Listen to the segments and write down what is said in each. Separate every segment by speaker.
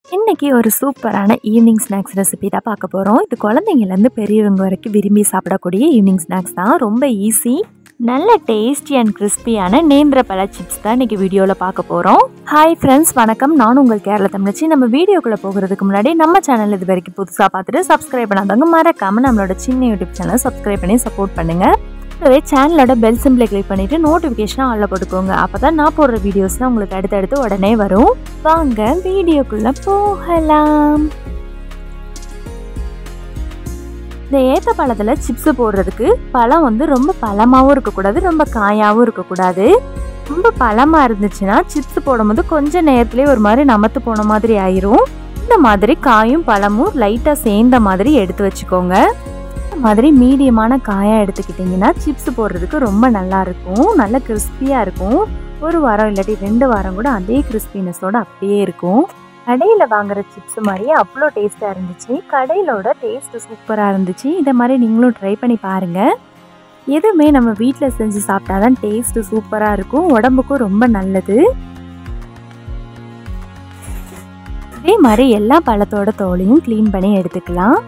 Speaker 1: இன்னைக்கு ஒரு சூப்பரான ஈவினிங் ஸ்நாக்ஸ் ரெசிபி தான் பார்க்க போகிறோம் இது குழந்தைங்கலேருந்து பெரியவங்க வரைக்கும் விரும்பி சாப்பிடக்கூடிய ஈவினிங் ஸ்நாக்ஸ் தான் ரொம்ப ஈஸி நல்ல டேஸ்டி அண்ட் கிறிஸ்பியான நேந்திர பழ சிப்ஸ் தான் இன்னைக்கு வீடியோவில் பார்க்க போகிறோம் ஹாய் ஃப்ரெண்ட்ஸ் வணக்கம் நான் உங்கள் கேரள தமிழச்சி நம்ம வீடியோக்குள்ளே போகிறதுக்கு முன்னாடி நம்ம சேனல் இது வரைக்கும் புதுசாக பார்த்துட்டு சப்ஸ்கிரைப் பண்ணாதவங்க மறக்காமல் நம்மளோட சின்ன யூடியூப் சேனல் சப்ஸ்கிரைப் பண்ணி சப்போர்ட் பண்ணுங்கள் கூடவே சேனலோட பெல் சிம்பிளை கிளிக் பண்ணிட்டு நோட்டிஃபிகேஷனை ஆளில் போட்டுக்கோங்க அப்போ தான் நான் போடுற வீடியோஸ்லாம் உங்களுக்கு அடுத்தடுத்து உடனே வரும் வாங்க வீடியோக்குள்ள போகலாம் இந்த ஏத்த பழத்தில் சிப்ஸ் போடுறதுக்கு பழம் வந்து ரொம்ப பழமாகவும் இருக்கக்கூடாது ரொம்ப காயாகவும் இருக்கக்கூடாது ரொம்ப பழமாக இருந்துச்சுன்னா சிப்ஸ் போடும்போது கொஞ்ச நேரத்துலேயே ஒரு மாதிரி நமத்து போன மாதிரி ஆயிரும் இந்த மாதிரி காயும் பழமும் லைட்டாக சேர்ந்த மாதிரி எடுத்து வச்சுக்கோங்க இந்த மாதிரி மீடியமான காயாக எடுத்துக்கிட்டிங்கன்னா சிப்ஸ் போடுறதுக்கு ரொம்ப நல்லா இருக்கும் நல்ல கிறிஸ்பியாக இருக்கும் ஒரு வாரம் இல்லாட்டி ரெண்டு வாரம் கூட அதே கிறிஸ்பினஸோட அப்படியே இருக்கும் கடையில் வாங்குற சிப்ஸ் மாதிரியே அவ்வளோ டேஸ்ட்டாக இருந்துச்சு கடையிலோட டேஸ்ட்டு சூப்பராக இருந்துச்சு இதை மாதிரி நீங்களும் ட்ரை பண்ணி பாருங்கள் எதுவுமே நம்ம வீட்டில் செஞ்சு சாப்பிட்டா தான் டேஸ்ட்டு சூப்பராக இருக்கும் உடம்புக்கும் ரொம்ப நல்லது இதே மாதிரி எல்லா பழத்தோட தோலையும் க்ளீன் பண்ணி எடுத்துக்கலாம்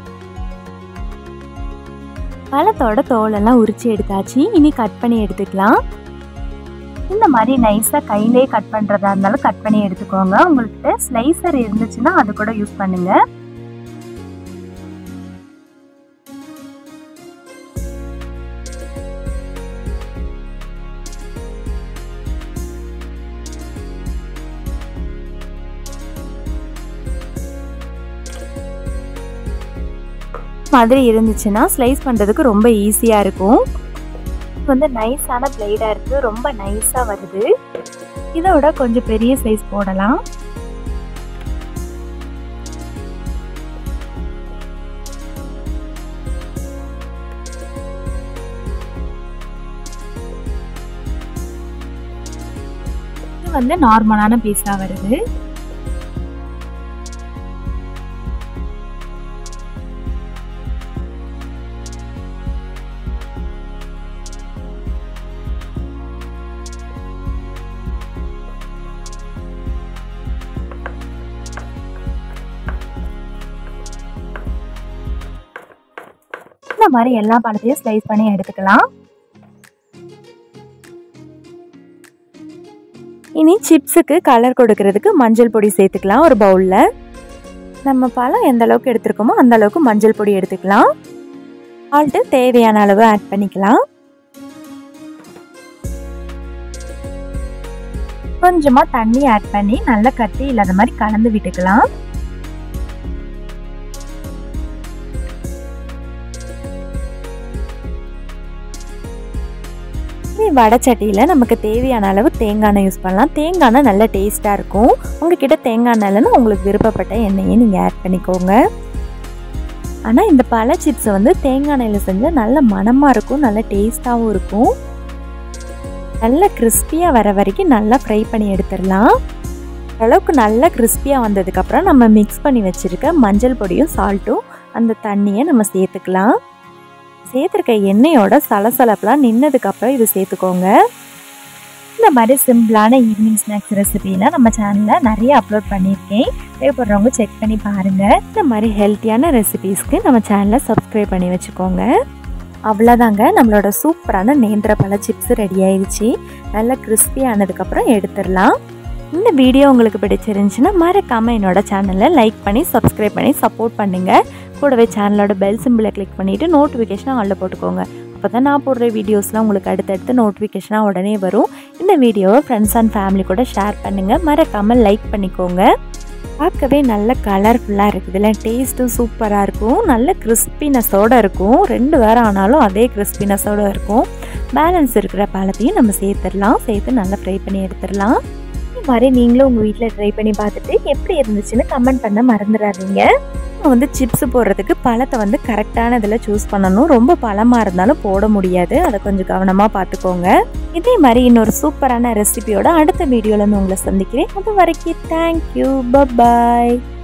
Speaker 1: பழத்தோட தோலெல்லாம் உரிச்சு எடுத்தாச்சு இனி கட் பண்ணி எடுத்துக்கலாம் இந்த மாதிரி நைஸாக கையிலே கட் பண்ணுறதா இருந்தாலும் கட் பண்ணி எடுத்துக்கோங்க உங்கள்கிட்ட ஸ்லைசர் இருந்துச்சுன்னா அது கூட யூஸ் பண்ணுங்க மாதிரி இருந்துச்சுன்னா ஸ்லைஸ் பண்ணுறதுக்கு ரொம்ப ஈஸியாக இருக்கும் வந்து நைஸான பிளேடாக இருக்குது ரொம்ப நைஸாக வருது இதோட கொஞ்சம் பெரிய சைஸ் போடலாம் இது வந்து நார்மலான பீஸாக வருது இந்த மாதிரி எல்லா பழத்தையும் ஸ்லைஸ் பண்ணி எடுத்துக்கலாம் இனி சிப்ஸுக்கு கலர் கொடுக்கறதுக்கு மஞ்சள் பொடி சேர்த்துக்கலாம் ஒரு பவுலில் நம்ம பழம் எந்த அளவுக்கு எடுத்துருக்கோமோ அந்த அளவுக்கு மஞ்சள் பொடி எடுத்துக்கலாம் சால்ட்டு தேவையான அளவு ஆட் பண்ணிக்கலாம் கொஞ்சமாக தண்ணி ஆட் பண்ணி நல்லா கட்டி இல்லாத மாதிரி கலந்து விட்டுக்கலாம் வடைச்சட்டியில் நமக்கு தேவையான அளவு தேங்காய் எண்ணெய் யூஸ் பண்ணலாம் தேங்காய் எண்ணெய் நல்ல டேஸ்ட்டாக இருக்கும் உங்ககிட்ட தேங்காய் எண்ணெய் இல்லைன்னா உங்களுக்கு விருப்பப்பட்ட எண்ணெயை நீங்கள் ஆட் பண்ணிக்கோங்க ஆனால் இந்த பழ சிப்ஸை வந்து தேங்காய் எண்ணெயில் செஞ்சால் நல்ல மணமாக இருக்கும் நல்ல டேஸ்ட்டாகவும் இருக்கும் நல்ல கிறிஸ்பியாக வர வரைக்கும் நல்லா ஃப்ரை பண்ணி எடுத்துடலாம் அளவுக்கு நல்லா கிறிஸ்பியாக வந்ததுக்கப்புறம் நம்ம மிக்ஸ் பண்ணி வச்சுருக்க மஞ்சள் பொடியும் சால்ட்டும் அந்த தண்ணியை நம்ம சேர்த்துக்கலாம் சேர்த்துருக்க எண்ணெயோட சலசலப்பெலாம் நின்னதுக்கப்புறம் இது சேர்த்துக்கோங்க இந்த மாதிரி சிம்பிளான ஈவினிங் ஸ்நாக்ஸ் ரெசிபிலாம் நம்ம சேனலில் நிறைய அப்லோட் பண்ணியிருக்கேன் தேவைப்படுறவங்க செக் பண்ணி பாருங்கள் இந்த மாதிரி ஹெல்த்தியான ரெசிபீஸ்க்கு நம்ம சேனலை சப்ஸ்கிரைப் பண்ணி வச்சுக்கோங்க அவ்வளோதாங்க நம்மளோட சூப்பரான நேந்திர பழ சிப்ஸ் ரெடி ஆயிடுச்சு நல்லா கிறிஸ்பி ஆனதுக்கப்புறம் எடுத்துடலாம் இந்த வீடியோ உங்களுக்கு பிடிச்சிருந்துச்சுன்னா மறக்காமல் என்னோட சேனலை லைக் பண்ணி சப்ஸ்கிரைப் பண்ணி சப்போர்ட் பண்ணுங்கள் கூடவே சேனலோட பெல் சிம்பிளை கிளிக் பண்ணிவிட்டு நோட்டிஃபிகேஷனை ஆளில் போட்டுக்கோங்க அப்போ தான் நான் போடுற வீடியோஸ்லாம் உங்களுக்கு அடுத்தடுத்து நோட்டிஃபிகேஷனாக உடனே வரும் இந்த வீடியோவை ஃப்ரெண்ட்ஸ் அண்ட் ஃபேமிலி கூட ஷேர் பண்ணுங்கள் மறக்காமல் லைக் பண்ணிக்கோங்க பார்க்கவே நல்ல கலர்ஃபுல்லாக இருக்குதுல்ல டேஸ்ட்டும் சூப்பராக இருக்கும் நல்ல கிறிஸ்பினஸோடு இருக்கும் ரெண்டு வாரம் ஆனாலும் அதே கிறிஸ்பினஸோடு இருக்கும் பேலன்ஸ் இருக்கிற பழத்தையும் நம்ம சேர்த்துடலாம் சேர்த்து நல்லா ஃப்ரை பண்ணி எடுத்துடலாம் இந்த மாதிரி நீங்களும் உங்கள் வீட்டில் ட்ரை பண்ணி பார்த்துட்டு எப்படி இருந்துச்சுன்னு கமெண்ட் பண்ண மறந்துடாதீங்க நம்ம வந்து சிப்ஸ் போடுறதுக்கு பழத்தை வந்து கரெக்டான இதில் சூஸ் பண்ணணும் ரொம்ப பழமாக இருந்தாலும் போட முடியாது அதை கொஞ்சம் கவனமாக பார்த்துக்கோங்க இதே மாதிரி இன்னொரு சூப்பரான ரெசிபியோட அடுத்த வீடியோவில் வந்து உங்களை சந்திக்கிறேன் அது வரைக்கும் தேங்க்யூ பபாய்